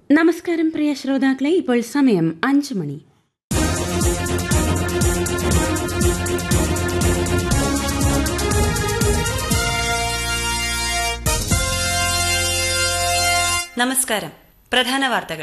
നമസ്കാരം പ്രിയ ശ്രോതാക്കളെ ഇപ്പോൾ സമയം അഞ്ചു മണി നമസ്കാരം പ്രധാന വാർത്തകൾ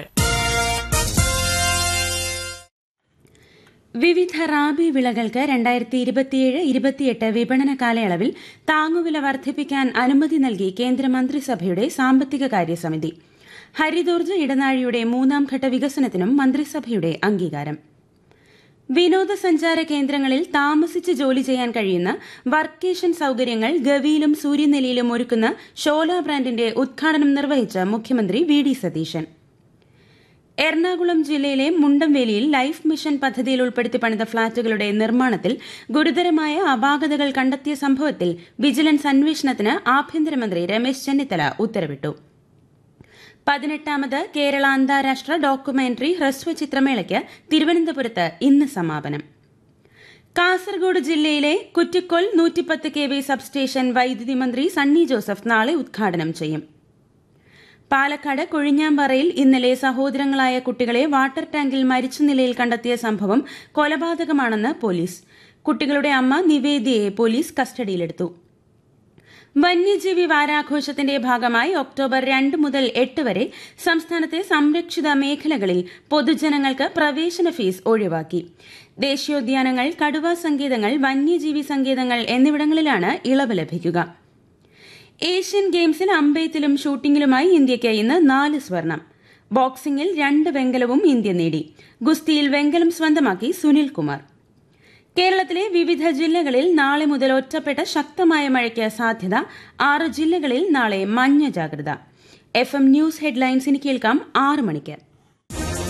വിവിധ റാബി വിളകൾക്ക് രണ്ടായിരത്തി ഇരുപത്തിയേഴ് ഇരുപത്തിയെട്ട് വിപണന കാലയളവിൽ താങ്ങുവില വർദ്ധിപ്പിക്കാൻ അനുമതി നൽകി കേന്ദ്രമന്ത്രിസഭയുടെ സാമ്പത്തിക കാര്യസമിതി ഹരിതോർജ്ജ ഇടനാഴിയുടെ മൂന്നാം ഘട്ട വികസനത്തിനും മന്ത്രിസഭയുടെ അംഗീകാരം വിനോദസഞ്ചാര കേന്ദ്രങ്ങളിൽ താമസിച്ച് ജോലി ചെയ്യാൻ കഴിയുന്ന വർക്കേഷൻ സൌകര്യങ്ങൾ ഗവിയിലും സൂര്യനെല്ലിയിലും ഒരുക്കുന്ന ഷോല ബ്രാൻഡിന്റെ ഉദ്ഘാടനം നിർവഹിച്ച മുഖ്യമന്ത്രി വി ഡി സതീശൻ എറണാകുളം ജില്ലയിലെ മുണ്ടംവേലിയിൽ ലൈഫ് മിഷൻ പദ്ധതിയിൽ ഉൾപ്പെടുത്തി പണിത ഫ്ളാറ്റുകളുടെ നിർമ്മാണത്തിൽ ഗുരുതരമായ അപാകതകൾ കണ്ടെത്തിയ സംഭവത്തിൽ വിജിലൻസ് അന്വേഷണത്തിന് ആഭ്യന്തരമന്ത്രി രമേശ് ചെന്നിത്തല ഉത്തരവിട്ടു പതിനെട്ടാമത് കേരള അന്താരാഷ്ട്ര ഡോക്യുമെന്ററി ഹ്രസ്വ ചിത്രമേളയ്ക്ക് തിരുവനന്തപുരത്ത് ഇന്ന് സമാപനം കാസർഗോഡ് ജില്ലയിലെ കുറ്റിക്കൊൽ നൂറ്റിപ്പത്ത് കെ വി സബ്സ്റ്റേഷൻ വൈദ്യുതി മന്ത്രി സണ്ണി ജോസഫ് നാളെ ഉദ്ഘാടനം ചെയ്യും പാലക്കാട് കൊഴിഞ്ഞാമ്പാറയിൽ ഇന്നലെ സഹോദരങ്ങളായ കുട്ടികളെ വാട്ടർ ടാങ്കിൽ മരിച്ച നിലയിൽ കണ്ടെത്തിയ സംഭവം കൊലപാതകമാണെന്ന് പോലീസ് കുട്ടികളുടെ അമ്മ നിവേദിയെ പോലീസ് കസ്റ്റഡിയിലെടുത്തു വന്യജീവി വാരാഘോഷത്തിന്റെ ഭാഗമായി ഒക്ടോബർ രണ്ട് മുതൽ എട്ട് വരെ സംസ്ഥാനത്തെ സംരക്ഷിത മേഖലകളിൽ പൊതുജനങ്ങൾക്ക് പ്രവേശന ഫീസ് ഒഴിവാക്കി ദേശീയോദ്യാനങ്ങൾ കടുവ സങ്കേതങ്ങൾ വന്യജീവി സങ്കേതങ്ങൾ എന്നിവിടങ്ങളിലാണ് ഇളവ് ലഭിക്കുക ഏഷ്യൻ ഗെയിംസിൽ അമ്പെയ്ത്തിലും ഷൂട്ടിംഗിലുമായി ഇന്ത്യയ്ക്ക് ഇന്ന് നാല് സ്വർണം ബോക്സിംഗിൽ രണ്ട് വെങ്കലവും ഇന്ത്യ നേടി ഗുസ്തിയിൽ വെങ്കലം സ്വന്തമാക്കി സുനിൽ കുമാർ കേരളത്തിലെ വിവിധ ജില്ലകളിൽ നാളെ മുതൽ ഒറ്റപ്പെട്ട ശക്തമായ മഴയ്ക്ക് സാധ്യത ആറ് ജില്ലകളിൽ നാളെ മഞ്ഞ ജാഗ്രത എഫ് എം ന്യൂസ് ഹെഡ്ലൈൻസിന് കേൾക്കാം ആറ് മണിക്ക്